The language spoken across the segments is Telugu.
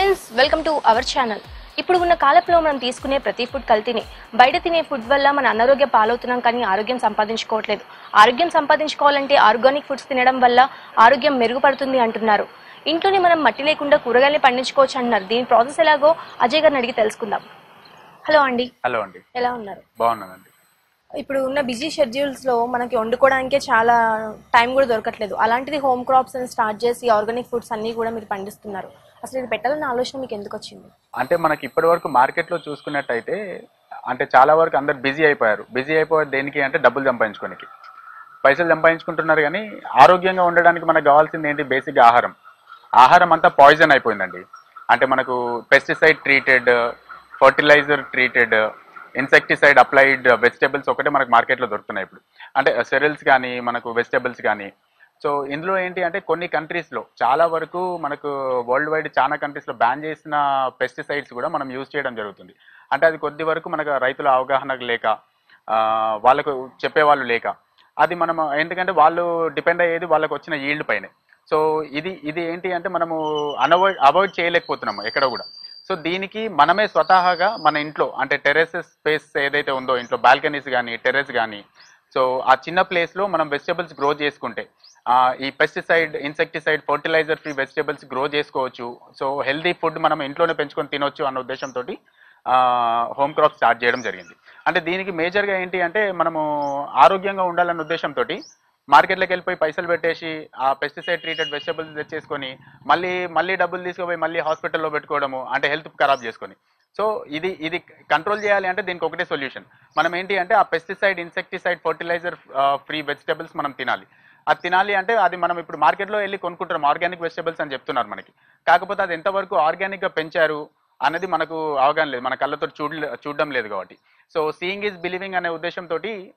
Friends welcome to our channel ఇప్పుడు ఉన్న కాలంలో మనం తీసుకునే ప్రతి ఫుడ్ కల్తీనే బయట తినే ఫుడ్ వల్ల మన అనారోగ్య పాలవుతున్నాం కానీ ఆరోగ్యం సంపాదించుకోవట్లేదు ఆరోగ్యం సంపాదించుకోవాలంటే ఆర్గానిక్ ఫుడ్స్ తినడం వల్ల ఆరోగ్యం మెరుగుపడుతుంది అంటున్నారు ఇంట్లోనే మనం మట్టి లేకుండా కూరగాయలు పండించుకోవచ్చు అంటున్నారు దీని ప్రాసెస్ ఎలాగో అజయ్ గారిని అడిగి తెలుసుకుందాం హలో అండి హలో అండి ఎలా ఉన్నారు బాగున్నానండి ఇప్పుడు ఉన్న బిజీ షెడ్యూల్స్ లో మనకి వండుకోవడానికే చాలా టైం కూడా దొరకట్లేదు అలాంటిది హోమ్ క్రాప్స్ అని స్టార్ట్ చేసి ఆర్గానిక్ ఫుడ్స్ అన్ని కూడా మీరు పండిస్తున్నారు అసలు ఇది పెట్టాలన్న ఆలోచన మీకు ఎందుకు వచ్చింది అంటే మనకి ఇప్పటి వరకు మార్కెట్లో చూసుకున్నట్టయితే అంటే చాలా వరకు అందరు బిజీ అయిపోయారు బిజీ అయిపోయారు దేనికి అంటే డబ్బులు సంపాదించుకోనికి పైసలు సంపాదించుకుంటున్నారు కానీ ఆరోగ్యంగా ఉండడానికి మనకు కావాల్సింది ఏంటి బేసిక్ ఆహారం ఆహారం అంతా పాయిజన్ అయిపోయిందండి అంటే మనకు pesticide treated fertiliser treated insecticide applied vegetables ఒకటే మనకు మార్కెట్లో దొరుకుతున్నాయి ఇప్పుడు అంటే సెరల్స్ కానీ మనకు వెజిటేబుల్స్ కానీ సో ఇందులో ఏంటి అంటే కొన్ని కంట్రీస్లో చాలా వరకు మనకు వరల్డ్ వైడ్ చాలా కంట్రీస్లో బ్యాన్ చేసిన పెస్టిసైడ్స్ కూడా మనం యూజ్ చేయడం జరుగుతుంది అంటే అది కొద్ది వరకు మనకు రైతుల అవగాహన లేక ఆ, వాళ్ళకు చెప్పేవాళ్ళు లేక అది మనం ఎందుకంటే వాళ్ళు డిపెండ్ అయ్యేది వాళ్ళకు వచ్చిన ఈల్డ్ పైనే సో ఇది ఇది ఏంటి అంటే మనము అన్అవాయిడ్ అవాయిడ్ చేయలేకపోతున్నాము ఎక్కడ కూడా సో దీనికి మనమే స్వతహాగా మన ఇంట్లో అంటే టెరెసెస్ స్పేస్ ఏదైతే ఉందో ఇంట్లో బాల్కనీస్ కానీ టెర్రస్ కానీ సో ఆ చిన్న ప్లేస్లో మనం వెజిటబుల్స్ గ్రో చేసుకుంటే ఆ, ఈ pesticide insecticide fertiliser free vegetables grow చేసుకోవచ్చు సో హెల్దీ ఫుడ్ మనం ఇంట్లోనే పెంచుకొని తినొచ్చు అన్న ఉద్దేశంతో హోమ్ క్రాప్ స్టార్ట్ చేయడం జరిగింది అంటే దీనికి మేజర్గా ఏంటి అంటే మనము ఆరోగ్యంగా ఉండాలన్న ఉద్దేశంతో మార్కెట్లోకి వెళ్ళిపోయి పైసలు పెట్టేసి ఆ పెస్టిసైడ్ ట్రీటెడ్ వెజిటబుల్స్ తెచ్చేసుకొని మళ్ళీ మళ్ళీ డబ్బులు తీసుకుపోయి మళ్ళీ హాస్పిటల్లో పెట్టుకోవడము అంటే హెల్త్ ఖరాబ్ చేసుకొని సో ఇది ఇది కంట్రోల్ చేయాలి అంటే దీనికి ఒకటే సొల్యూషన్ మనం ఏంటి అంటే ఆ pesticide insecticide fertiliser free vegetables మనం తినాలి అది తినాలి అంటే అది మనం ఇప్పుడు మార్కెట్లో వెళ్ళి కొనుక్కుంటాం ఆర్గానిక్ వెజిటబుల్స్ అని చెప్తున్నారు మనకి కాకపోతే అది ఎంతవరకు ఆర్గానిక్గా పెంచారు అనేది మనకు అవగాహన లేదు మన కళ్ళతో చూడ చూడడం లేదు కాబట్టి సో సీయింగ్ ఈజ్ బిలీవింగ్ అనే ఉద్దేశంతో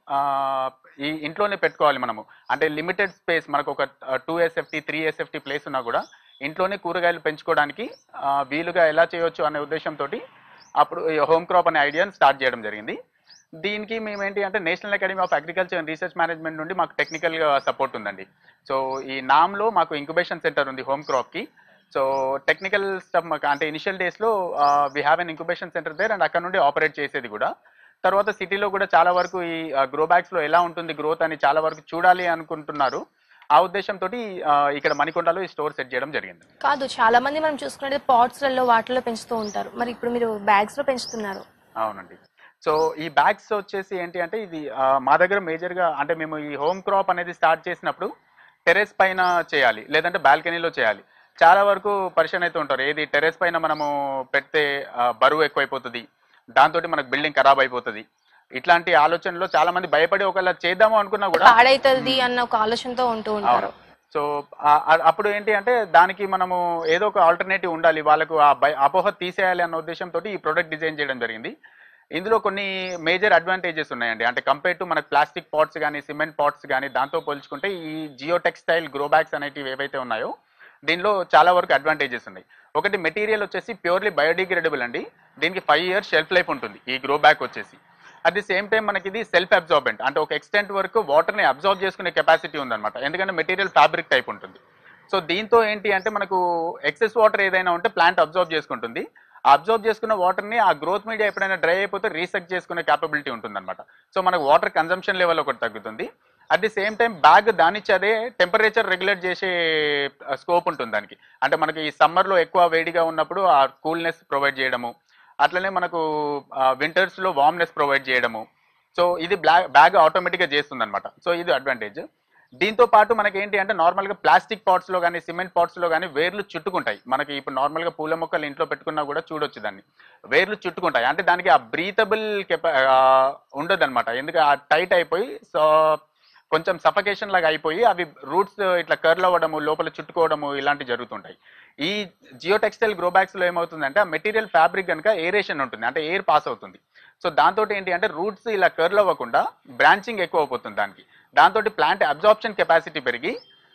ఈ ఇంట్లోనే పెట్టుకోవాలి మనము అంటే లిమిటెడ్ స్పేస్ మనకు ఒక two SFT three SFT place ఉన్నా కూడా ఇంట్లోనే కూరగాయలు పెంచుకోవడానికి ఆ, వీలుగా ఎలా చేయొచ్చు అనే ఉద్దేశంతో అప్పుడు ఈ హోమ్ క్రాప్ అనే ఐడియాని స్టార్ట్ చేయడం జరిగింది దీనికి మేము ఏంటి అంటే national academy of agriculture and research management నుండి మాకు టెక్నికల్ సపోర్ట్ ఉందండి సో ఈ నామ్లో మాకు ఇంక్యుబేషన్ సెంటర్ ఉంది హోమ్ క్రాప్కి సో టెక్నికల్ స్టఫ్ మాకు అంటే ఇనిషియల్ డేస్లో we have an incubation centre there and అక్కడ నుండి ఆపరేట్ చేసేది కూడా తర్వాత సిటీలో కూడా చాలా వరకు ఈ గ్రో బ్యాగ్స్లో ఎలా ఉంటుంది గ్రోత్ అని చాలా వరకు చూడాలి అనుకుంటున్నారు ఆ ఉద్దేశంతో ఇక్కడ మణికొండలో ఈ స్టోర్ సెట్ చేయడం జరిగింది కాదు చాలా మంది మనం చూసుకునేది పాట్స్ లలో వాటిలో పెంచుతూ ఉంటారు మరి ఇప్పుడు మీరు బ్యాగ్స్ లో పెంచుతున్నారు అవునండి సో ఈ బ్యాగ్స్ వచ్చేసి ఏంటి అంటే ఇది ఆ, మా దగ్గర మేజర్గా అంటే మేము ఈ హోమ్ క్రాప్ అనేది స్టార్ట్ చేసినప్పుడు టెరెస్ పైన చేయాలి లేదంటే బాల్కనీలో చేయాలి చాలా వరకు పరిచయం అయితే ఉంటారు ఏది టెరెస్ పైన మనము పెడితే ఆ, బరువు ఎక్కువైపోతుంది దాంతో మనకు బిల్డింగ్ ఖరాబ్ అయిపోతుంది ఇట్లాంటి ఆలోచనలో చాలా మంది భయపడి ఒకవేళ చేద్దాము అనుకున్నా కూడా పాడైతుంది అన్న ఒక ఆలోచనతో ఉంటూ ఉంటారు సో ఆ- ఆ- అప్పుడు ఏంటి అంటే దానికి మనము ఏదో ఒక ఆల్టర్నేటివ్ ఉండాలి వాళ్ళకు ఆ భయ అపోహ తీసేయాలి అన్న ఉద్దేశంతో ఈ ప్రోడక్ట్ డిజైన్ చేయడం జరిగింది ఇందులో కొన్ని మేజర్ అడ్వాంటేజెస్ ఉన్నాయండి అంటే కంపేర్ టు మనకు ప్లాస్టిక్ పాట్స్ కానీ సిమెంట్ పాట్స్ కానీ దాంతో పోల్చుకుంటే ఈ జియో టెక్స్టైల్ గ్రో బ్యాగ్స్ అనేటివి ఏవైతే ఉన్నాయో దీనిలో చాలా వరకు అడ్వాంటేజెస్ ఉన్నాయి ఒకటి మెటీరియల్ వచ్చేసి ప్యూర్లీ బయోడిగ్రేడబుల్ అండి దీనికి ఫైవ్ ఇయర్స్ షెల్ఫ్ లైఫ్ ఉంటుంది ఈ గ్రో బ్యాగ్ వచ్చేసి అట్ ది సేమ్ టైం మనకి ఇది సెల్ఫ్ అబ్జార్బెంట్ అంటే ఒక ఎక్స్టెంట్ వరకు వాటర్ని అబ్జార్బ్ చేసుకునే కెపాసిటీ ఉందన్నమాట ఎందుకంటే మెటీరియల్ ఫ్యాబ్రిక్ టైప్ ఉంటుంది సో దీంతో ఏంటి అంటే మనకు ఎక్సెస్ వాటర్ ఏదైనా ఉంటే ప్లాంట్ అబ్జార్బ్ చేసుకుంటుంది ఆ అబ్జార్బ్ చేసుకున్న వాటర్ని ఆ గ్రోత్ మీడియా ఎప్పుడైనా డ్రై అయిపోతే రీసెక్ చేసుకునే క్యాపబిలిటీ ఉంటుందన్నమాట సో మనకు వాటర్ కన్జంప్షన్ లెవెల్ ఒకటి తగ్గుతుంది at the same time bag దానిచ్చి అదే టెంపరేచర్ రెగ్యులేట్ చేసే స్కోప్ ఉంటుంది దానికి అంటే మనకి ఈ సమ్మర్లో ఎక్కువ వేడిగా ఉన్నప్పుడు ఆ కూల్నెస్ ప్రొవైడ్ చేయడము అట్లనే మనకు వింటర్స్లో వార్మ్నెస్ ప్రొవైడ్ చేయడము సో ఇది బ్లాక్ బ్యాగ్ ఆటోమేటిక్గా చేస్తుంది అనమాట సో ఇది అడ్వాంటేజ్ దీంతో పాటు మనకి ఏంటి అంటే నార్మల్గా ప్లాస్టిక్ పాట్స్లో కానీ సిమెంట్ పాట్స్లో కానీ వేర్లు చుట్టుకుంటాయి మనకి ఇప్పుడు నార్మల్గా పూల మొక్కలు ఇంట్లో పెట్టుకున్నా కూడా చూడొచ్చు దాన్ని వేర్లు చుట్టుకుంటాయి అంటే దానికి ఆ బ్రీతబుల్ కెపా ఉండదు అనమాట ఎందుకంటే ఆ టైట్ అయిపోయి సో కొంచెం సఫకేషన్ లాగా అయిపోయి అవి రూట్స్ ఇట్లా కర్ల్ అవ్వడము లోపల చుట్టుకోవడము ఇలాంటివి జరుగుతుంటాయి ఈ జియో టెక్స్టైల్ గ్రో బ్యాగ్స్ లో ఏమవుతుందంటే ఆ మెటీరియల్ ఫ్యాబ్రిక్ కనుక ఏరేషన్ ఉంటుంది అంటే ఎయిర్ పాస్ అవుతుంది సో దాంతో ఏంటి అంటే రూట్స్ ఇలా కర్ల్ అవ్వకుండా బ్రాంచింగ్ ఎక్కువ అయిపోతుంది దానికి దాంతో ప్లాంట్ అబ్జార్ప్షన్ కెపాసిటీ పెరిగి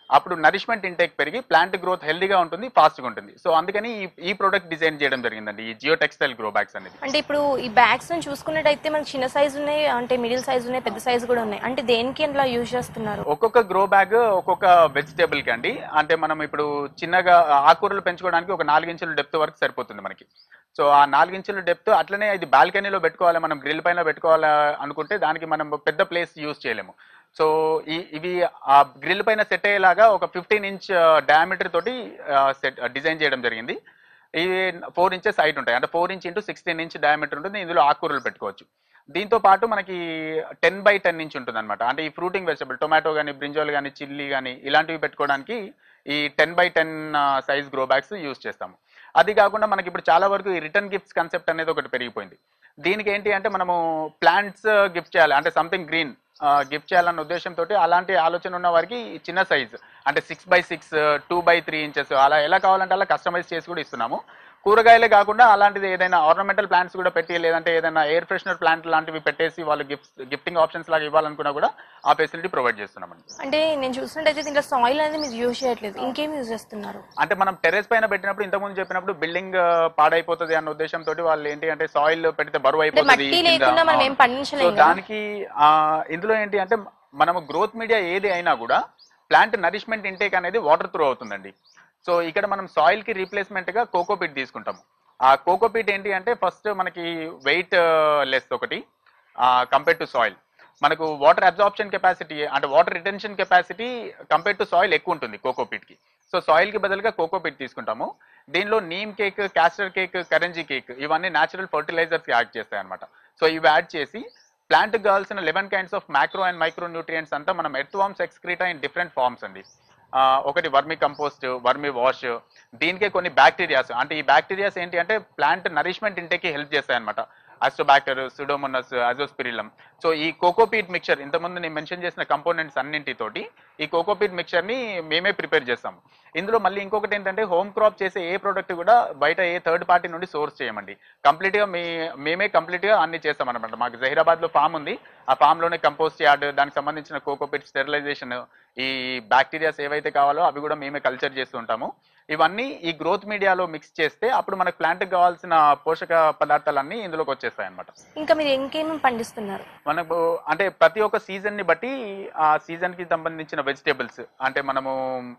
అప్పుడు నరిష్మెంట్ ఇంటేక్ పెరిగి ప్లాంట్ గ్రోత్ హెల్దీగా ఉంటుంది ఫాస్ట్గా ఉంటుంది సో అందుకని ఈ ఈ ప్రోడక్ట్ డిజైన్ చేయడం జరిగిందండి ఈ జియో టెక్స్టైల్ గ్రో బ్యాగ్స్ అనేది అంటే ఇప్పుడు ఈ బ్యాగ్స్ ని చూసుకున్నట్టయితే మనకి చిన్న సైజు ఉన్నాయి అంటే మిడిల్ సైజు ఉన్నాయి పెద్ద సైజు కూడా ఉన్నాయి అంటే దేనికి అట్లా యూజ్ చేస్తున్నారు ఒక్కొక్క గ్రో బ్యాగ్ ఒక్కొక్క వెజిటేబుల్ కి అండి అంటే మనం ఇప్పుడు చిన్నగా ఆకుకూరలు పెంచుకోవడానికి ఒక నాలుగించుల డెప్త్ వరకు సరిపోతుంది మనకి సో ఆ నాలుగించుల డెప్త్ అట్లనే ఇది బాల్కనీలో పెట్టుకోవాలి మనం గ్రిల్ పైన పెట్టుకోవాలి అనుకుంటే దానికి మనం పెద్ద ప్లేస్ యూజ్ చేయలేము సో ఈ ఇవి ఆ గ్రిల్ పైన సెట్ అయ్యేలాగా ఒక ఫిఫ్టీన్ ఇంచ్ డయామీటర్ తోటి సెట్ డిజైన్ చేయడం జరిగింది ఇవి ఫోర్ ఇంచెస్ హైట్ ఉంటాయి అంటే four inch into sixteen inch diameter ఉంటుంది ఇందులో ఆకుకూరలు పెట్టుకోవచ్చు దీంతో పాటు మనకి టెన్ బై టెన్ ఇంచ్ ఉంటుంది అనమాట అంటే ఈ ఫ్రూటింగ్ వెజిటబుల్ టొమాటో కానీ బ్రింజోల్ కానీ చిల్లీ కానీ ఇలాంటివి పెట్టుకోవడానికి ఈ ten by ten size grow bags use చేస్తాము అది కాకుండా మనకి ఇప్పుడు చాలా వరకు ఈ రిటర్న్ గిఫ్ట్స్ కన్సెప్ట్ అనేది ఒకటి పెరిగిపోయింది దీనికి ఏంటి అంటే మనము ప్లాంట్స్ గిఫ్ట్ చేయాలి అంటే సంథింగ్ గ్రీన్ గిఫ్ట్ చేయాలన్న ఉద్దేశంతో అలాంటి ఆలోచన ఉన్న వారికి ఈ చిన్న సైజ్ అంటే six by six two by three inches అలా ఎలా కావాలంటే అలా కస్టమైజ్ చేసి కూడా ఇస్తున్నాము కూరగాయలే కాకుండా అలాంటిది ఏదైనా ఆర్నమెంటల్ ప్లాంట్స్ కూడా పెట్టి లేదంటే ఏదైనా ఎయిర్ ఫ్రెషనర్ ప్లాంట్ లాంటివి పెట్టేసి వాళ్ళు గిఫ్ట్ గిఫ్టింగ్ ఆప్షన్స్ లాగా ఇవ్వాలనుకున్నా కూడా ఆ ఫెసిలిటీ ప్రొవైడ్ చేస్తున్నామండి అంటే నేను చూసినట్టయితే దీంట్లో సాయిల్ అనేది మీరు యూజ్ చేయట్లేదు ఇంకేం యూజ్ చేస్తున్నారు అంటే మనం టెరెస్ పైన పెట్టినప్పుడు ఇంతకుముందు చెప్పినప్పుడు బిల్డింగ్ పాడైపోతుంది అన్న ఉద్దేశంతో వాళ్ళు ఏంటి అంటే సాయిల్ పెడితే బరువు అంటే అయిపోతుంది మట్టి కింద. లేకుండా మనం ఏం అవును. సో పండించలేము కదా దానికి ఆ, ఇందులో ఏంటి అంటే మనము గ్రోత్ మీడియా ఏది అయినా కూడా ప్లాంట్ నరిష్మెంట్ ఇంటేక్ అనేది వాటర్ త్రూ అవుతుందండి సో ఇక్కడ మనం సాయిల్ కి రీప్లేస్మెంట్ గా కోకోపీట్ తీసుకుంటాము ఆ కోకోపీట్ ఏంటి అంటే ఫస్ట్ మనకి వెయిట్ లెస్ ఒకటి కంపేర్ టు సాయిల్ మనకు వాటర్ అబ్జార్ప్షన్ కెపాసిటీ అంటే water retention capacity compare to soil ఎక్కువ ఉంటుంది కోకోపీట్ కి సో సాయిల్ కి బదులుగా కోకోపీట్ తీసుకుంటాము దీనిలో neem cake castor cake karanji cake ఇవన్నీ న్యాచురల్ ఫర్టిలైజర్స్ యాడ్ చేస్తాయి అనమాట సో ఇవి యాడ్ చేసి ప్లాంట్ కావాల్సిన eleven kinds of micro and micro nutrients అంతా మనం earthworms excreta in different forms అండి ఆ, ఒకటి వర్మి కంపోస్ట్ వర్మి వాష్ దీనికే కొన్ని బ్యాక్టీరియాస్ అంటే ఈ బ్యాక్టీరియాస్ ఏంటి అంటే ప్లాంట్ నరిష్మెంట్ ఇంటేకి హెల్ప్ చేస్తాయి అనమాట అస్టోబాక్టర్ సుడోమోనస్ అజోస్పిరిలం సో ఈ కోకోపీట్ మిక్చర్ ఇంతకుముందు నేను మెన్షన్ చేసిన కంపోనెంట్స్ అన్నింటితోటి ఈ కోకోపీట్ మిక్చర్ ని మేమే ప్రిపేర్ చేస్తాము ఇందులో మళ్ళీ ఇంకొకటి ఏంటంటే హోమ్ క్రాప్ చేసే ఏ ప్రోడక్ట్ కూడా బయట ఏ థర్డ్ పార్టీ నుండి సోర్స్ చేయమండి కంప్లీట్ గా మీ మేమే కంప్లీట్ గా అన్ని చేస్తాం అనమాట మాకు జహీరాబాద్ లో ఫామ్ ఉంది ఆ ఫామ్ లోనే కంపోస్ట్ యార్డ్ దానికి సంబంధించిన కోకోపీట్ స్టెరిలైజేషన్ ఈ బ్యాక్టీరియాస్ ఏవైతే కావాలో అవి కూడా మేమే కల్చర్ చేస్తూ ఉంటాము ఇవన్నీ ఈ గ్రోత్ మీడియాలో మిక్స్ చేస్తే అప్పుడు మనకు ప్లాంట్ కావాల్సిన పోషక పదార్థాలన్నీ ఇందులోకి వచ్చేస్తాయి అనమాట ఇంకా మీరు ఇంకేమేమి పండిస్తున్నారు మనకు అంటే ప్రతి ఒక్క సీజన్ ని బట్టి ఆ సీజన్ కి సంబంధించిన వెజిటేబుల్స్ అంటే మనము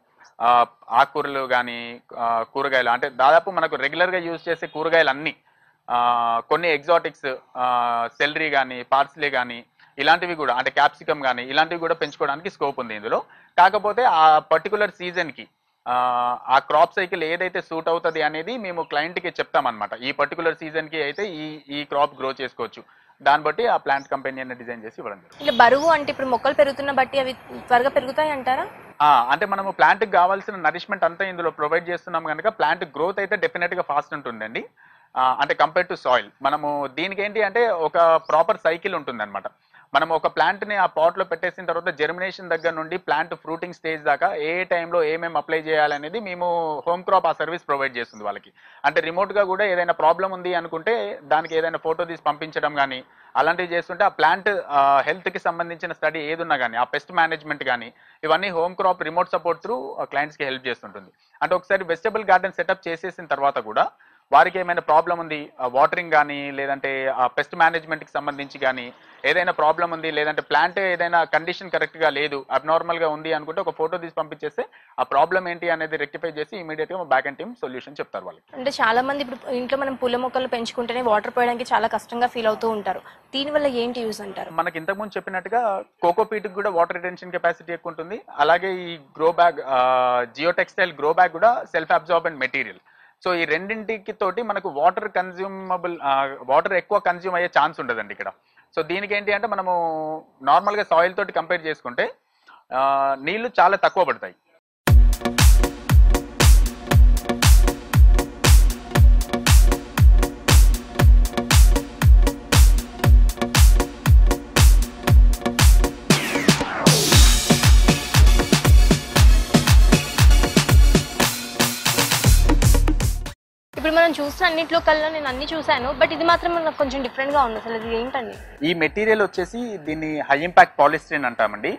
ఆ, ఆకుకూరలు కానీ కూరగాయలు అంటే దాదాపు మనకు రెగ్యులర్ గా యూజ్ చేసే కూరగాయలు అన్ని ఆ, కొన్ని ఎగ్జాటిక్స్ సెలరీ కానీ పార్స్లీ కానీ ఇలాంటివి కూడా అంటే క్యాప్సికమ్ కానీ ఇలాంటివి కూడా పెంచుకోవడానికి స్కోప్ ఉంది ఇందులో కాకపోతే ఆ పర్టికులర్ సీజన్ కి ఆ, ఆ క్రాప్ సైకిల్ ఏదైతే సూట్ అవుతుంది అనేది మేము క్లయింట్ కి చెప్తామన్నమాట ఈ పర్టికులర్ సీజన్ కి అయితే ఈ ఈ క్రాప్ గ్రో చేసుకోవచ్చు దాన్ని బట్టి ఆ ప్లాంట్ కంపెనీ అనేది డిజైన్ చేసి ఇవ్వడం జరుగుతుంది ఇలా బరువు అంటే ఇప్పుడు మొక్కలు పెరుగుతున్న బట్టి అవి త్వరగా పెరుగుతాయి అంటారా ఆ, అంటే మనము ప్లాంట్ కి కావాల్సిన నరిష్మెంట్ అంతా ఇందులో ప్రొవైడ్ చేస్తున్నాం కనుక ప్లాంట్ గ్రోత్ అయితే డెఫినెట్ గా ఫాస్ట్ ఉంటుందండి ఆ, అంటే కంపేర్ టు సాయిల్ మనము దీనికి ఏంటి అంటే ఒక ప్రాపర్ సైకిల్ ఉంటుంది అనమాట మనం ఒక ప్లాంట్ ని ఆ పాట్ లో పెట్టేసిన తర్వాత జర్మినేషన్ దగ్గర నుండి ప్లాంట్ ఫ్రూటింగ్ స్టేజ్ దాకా ఏ టైంలో ఏమేమి అప్లై చేయాలనేది మేము హోమ్ క్రాప్ ఆ సర్వీస్ ప్రొవైడ్ చేస్తుంది వాళ్ళకి అంటే రిమోట్ గా కూడా ఏదైనా ప్రాబ్లం ఉంది అనుకుంటే దానికి ఏదైనా ఫోటో తీసి పంపించడం కానీ అలాంటివి చేస్తుంటే ఆ ప్లాంట్ హెల్త్ కి సంబంధించిన స్టడీ ఏది ఉన్నా కానీ ఆ పెస్ట్ మేనేజ్మెంట్ కానీ ఇవన్నీ Home Crop remote support through clients కి హెల్ప్ చేస్తుంటుంది అంటే ఒకసారి వెజిటబుల్ గార్డెన్ సెటప్ చేసేసిన తర్వాత కూడా వారికి ఏమైనా ప్రాబ్లం ఉంది వాటరింగ్ కానీ లేదంటే ఆ పెస్ట్ మేనేజ్మెంట్ కి సంబంధించి కానీ ఏదైనా ప్రాబ్లం ఉంది లేదంటే ప్లాంట్ ఏదైనా కండిషన్ కరెక్ట్ గా లేదు అబ్నార్మల్ గా ఉంది అనుకుంటే ఒక ఫోటో తీసి పంపించేస్తే ఆ ప్రాబ్లం ఏంటి అనేది రెక్టిఫై చేసి ఇమీడియట్ గా బ్యాక్ అండ్ టీమ్ సొల్యూషన్ చెప్తారు వాళ్ళకి అంటే చాలా మంది ఇప్పుడు ఇంట్లో మనం పూల మొక్కలు పెంచుకుంటేనే వాటర్ పోయడానికి చాలా కష్టంగా ఫీల్ అవుతూ ఉంటారు దీనివల్ల ఏంటి యూజ్ అంటారు మనకి ఇంతకుముందు చెప్పినట్టుగా కోకోపీట్ కూడా వాటర్ రిటెన్షన్ కెపాసిటీ ఎక్కువ ఉంటుంది అలాగే ఈ grow bag geotextile grow bag కూడా సెల్ఫ్ అబ్జార్బెంట్ మెటీరియల్ సో ఈ రెండింటికి తోటి మనకు వాటర్ కన్జ్యూమబుల్ వాటర్ ఎక్కువ కన్జ్యూమ్ అయ్యే ఛాన్స్ ఉండదండి ఇక్కడ సో దీనికి ఏంటి అంటే మనము నార్మల్గా సాయిల్ తోటి కంపేర్ చేసుకుంటే ఆ, నీళ్లు చాలా తక్కువ పడతాయి ఇప్పుడు మనం చూసిన అన్నింటిలో కల్లా నేను అన్ని చూశాను బట్ ఇది మాత్రం నాకు కొంచెం డిఫరెంట్ గా ఉంది అసలు ఇది ఏంటండి ఈ మెటీరియల్ వచ్చేసి దీన్ని హై ఇంపాక్ట్ పాలిస్ట్రీన్ అంటామండి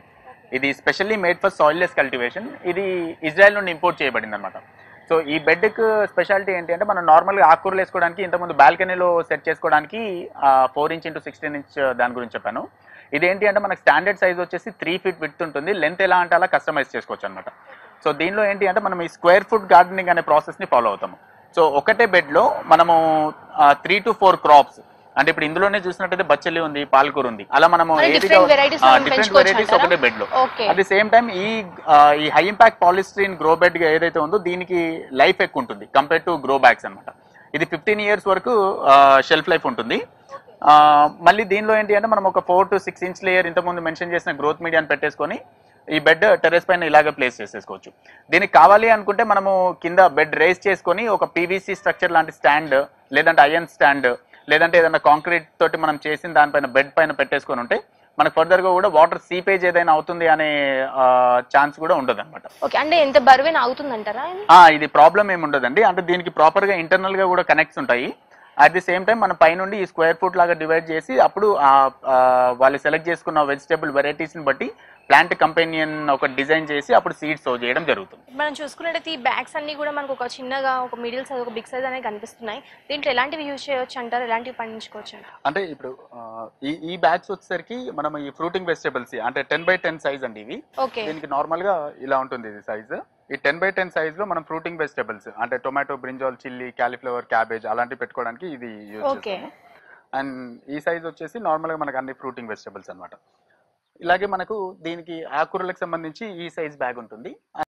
ఇది specially made for soilless cultivation ఇది ఇజ్రాయెల్ నుండి ఇంపోర్ట్ చేయబడింది అనమాట సో ఈ బెడ్కి స్పెషాలిటీ ఏంటి అంటే మనం నార్మల్గా ఆకుకూరలు వేసుకోవడానికి ఇంతకుముందు బాల్కనీలో సెట్ చేసుకోవడానికి four inch into sixteen inch దాని గురించి చెప్పాను ఇదేంటి అంటే మనకి స్టాండర్డ్ సైజ్ వచ్చేసి త్రీ ఫీట్ విత్ ఉంటుంది లెంత్ ఎలా అంటే అలా కస్టమైజ్ చేసుకోవచ్చు అనమాట సో దీనిలో ఏంటి అంటే మనం ఈ స్క్వేర్ ఫుట్ గార్డెనింగ్ అనే ప్రాసెస్ని ఫాలో అవుతాము సో ఒకటే బెడ్లో మనము త్రీ టు ఫోర్ క్రాప్స్ అంటే ఇప్పుడు ఇందులోనే చూసినట్టయితే బచ్చలి ఉంది పాలకూర ఉంది అలా మనము మరి different varieties మనం డిఫరెంట్ పెంచుకోవచ్చు వెరైటీస్ అంటారా? ఒకటే బెడ్ లో okay at the same time ఈ ఆ, ఈ high impact polystyrene grow bed ఏదైతే ఉందో దీనికి లైఫ్ ఎక్కువ ఉంటుంది కంపేర్ టు గ్రో బ్యాగ్స్ అన్నమాట ఇది ఫిఫ్టీన్ ఇయర్స్ వరకు షెల్ఫ్ లైఫ్ ఉంటుంది ఆ, మళ్ళీ దీనిలో ఏంటి అంటే మనం ఒక four to six inch layer ఇంతకుముందు మెన్షన్ చేసిన గ్రోత్ మీడియాని పెట్టేసుకొని ఈ బెడ్ టెరెస్ పైన ఇలాగే ప్లేస్ చేసేసుకోవచ్చు దీనికి కావాలి అనుకుంటే మనము కింద బెడ్ రేస్ చేసుకొని ఒక పీవీసీ స్ట్రక్చర్ లాంటి స్టాండ్ లేదంటే ఐరన్ స్టాండ్ లేదంటే ఏదైనా కాంక్రీట్ తోటి మనం చేసిన దానిపైన బెడ్ పైన పెట్టేసుకొని ఉంటే మనకు ఫర్దర్ గా కూడా వాటర్ సీపేజ్ ఏదైనా అవుతుంది అనే ఛాన్స్ కూడా ఉండదు అనమాట ఓకే అంటే ఎంత బరువైన అవుతుందంటారా ఇది? ఇది ప్రాబ్లం ఏమి ఉండదండి అంటే దీనికి ప్రాపర్ గా ఇంటర్నల్ గా కూడా కనెక్ట్స్ ఉంటాయి అట్ ది సేమ్ టైం మన పైనుండి ఈ స్క్వేర్ ఫుట్ లాగా డివైడ్ చేసి అప్పుడు ఆ- ఆ వాళ్ళు సెలెక్ట్ చేసుకున్న వెజిటేబుల్ వెరైటీస్ ని బట్టి ప్లాంట్ కంపెనియన్ ఒక డిజైన్ చేసి అప్పుడు సీడ్స్ సో చేయడం జరుగుతుంది మనం చూసుకున్నట్టయితే ఈ బ్యాగ్స్ అన్ని కూడా మనకు ఒక చిన్నగా ఒక మిడిల్ సైజ్ ఒక బిగ్ సైజ్ అనేవి కనిపిస్తున్నాయి దీంట్లో ఎలాంటివి యూజ్ చేయొచ్చు అంటారు ఎలాంటివి పండించుకోవచ్చు అంటారు అంటే ఇప్పుడు ఆ, ఈ ఈ బ్యాగ్స్ వచ్చేసరికి మనం ఈ ఫ్రూటింగ్ వెజిటేబుల్స్ అంటే టెన్ బై టెన్ సైజ్ అండి ఇవి ఓకే దీనికి నార్మల్ గా ఇలా ఉంటుంది ఇది సైజ్ ఈ టెన్ బై టెన్ సైజ్ లో మనం ఫ్రూటింగ్ వెజిటేబుల్స్ అంటే tomato brinjal chilli cauliflower cabbage అలాంటివి పెట్టుకోవడానికి ఇది యూజ్ ఓకే చేస్తాము అండ్ ఈ సైజ్ వచ్చేసి నార్మల్ గా మనకు అన్ని ఫ్రూటింగ్ వెజిటేబుల్స్ అన్నమాట ఇలాగే మనకు దీనికి ఆకుకూరలకు సంబంధించి ఈ సైజ్ బ్యాగ్ ఉంటుంది